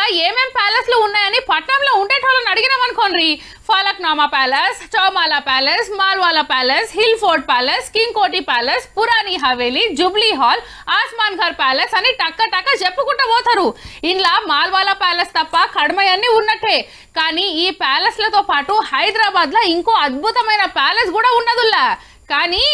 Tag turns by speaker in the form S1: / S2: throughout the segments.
S1: ఏమేం ప్యాలెస్లు ఉన్నాయని పట్నంలో ఉండేటోళ్ళని అడిగినాం అనుకోండి Falaknuma palace Chowmahalla palace Malwala palace hill fort palace king Koti palace Purani Haveli Jubilee hall Asman Ghar palace అని టక్క టక్క చెప్పుకుంటూ పోతారు ఇంట్లో మాల్వాలా ప్యాలెస్ తప్ప కడమయన్నీ ఉన్నట్టే కానీ ఈ ప్యాలెస్లతో పాటు హైదరాబాద్ లో ఇంకో అద్భుతమైన ప్యాలెస్ కూడా ఉన్నదుల్లా కానీ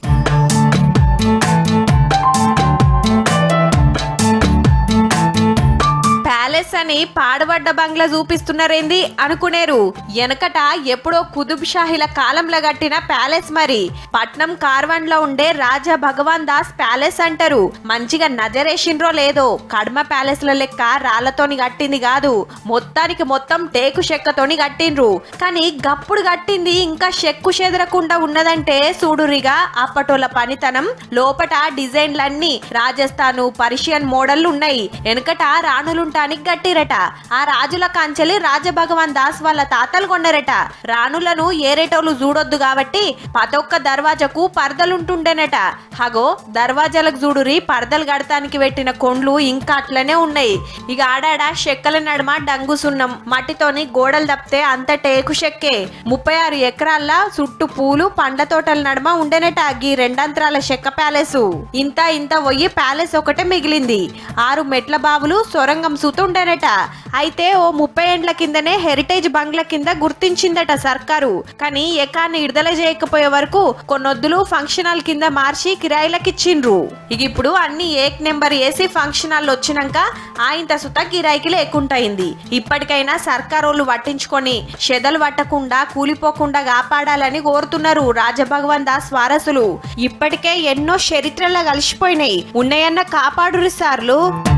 S2: ప్యాలెస్ అని పాడబడ్డ బంగ్లా చూపిస్తున్నారేంది అనుకునేరు వెనకట ఎప్పుడో కుతుబ్ షాహీల కాలంలో కట్టిన ప్యాలెస్ మరి పట్నం కార్వన్ లో ఉండే రాజా భగవాన్ దాస్ ప్యాలెస్ అంటారు మంచిగా నజరేసిండ్రో లేదో కడమ ప్యాలెస్ ల లెక్క రాళ్లతోని కట్టింది కాదు మొత్తానికి మొత్తం టేకు చెక్కతోని కట్టిండ్రు కానీ గప్పుడు కట్టింది ఇంకా చెక్కు చెదరకుండా ఉన్నదంటే చూడురిగా అప్పటోళ్ళ పనితనం లోపట డిజైన్లన్నీ రాజస్థాను పర్షియన్ మోడళ్లు ఉన్నాయి వెనకట రాణులుంటానికి గట్టిరట ఆ రాజుల కాంచెలి రాజభగవాన్ దాస్ వాళ్ళ తాతలు కొన్నారట రాణులను ఏరేటోళ్ళు చూడొద్దు కాబట్టి పతొక్క దర్వాజకు పరదలుంటుండేనట హగో దర్వాజాలకు చూడురి పరదలు గడతానికి పెట్టిన కొండ్లు ఇంకా అట్లనే ఉన్నాయి ఇక ఆడాడ చెక్కల నడుమ డంగుసున్నం మట్టితోని గోడలు తప్పితే అంత టేకు చెక్కే ముప్పై ఆరు ఎకరాల్లో చుట్టూ పూలు పండ్ల తోటల నడుమ ఉండేనట గీ రెండంతరాల చెక్క ప్యాలెస్ ఇంత ఇంత పోయి ప్యాలెస్ ఒకటే మిగిలింది ఆరు మెట్ల బావులు సొరంగం సుతుండేనట అయితే ఓ ముప్పై ఏండ్ల కిందనే హెరిటేజ్ బంగ్లా కింద గుర్తించిందట సర్కారు కానీ ఎకాన్ని విడుదల చేయకపోయే వరకు కొన్నొద్దులు ఫంక్షన్ హాల్ కింద మార్చి కిరాయిలకు ఇచ్చిండ్రు ఇక ఇప్పుడు అన్ని ఏక్ నెంబర్ వేసి ఫంక్షన్ హాల్ వచ్చినాక ఆయంత సుత కిరాయికి లేకుంటయింది ఇప్పటికైనా సర్కారోళ్ళు పట్టించుకొని షెదలు పట్టకుండా కూలిపోకుండా కాపాడాలని కోరుతున్నారు రాజభగవాన్ దాస్ వారసులు ఇప్పటికే ఎన్నో చరిత్రలా కలిసిపోయినాయి ఉన్నాయన్న కాపాడురు సార్లు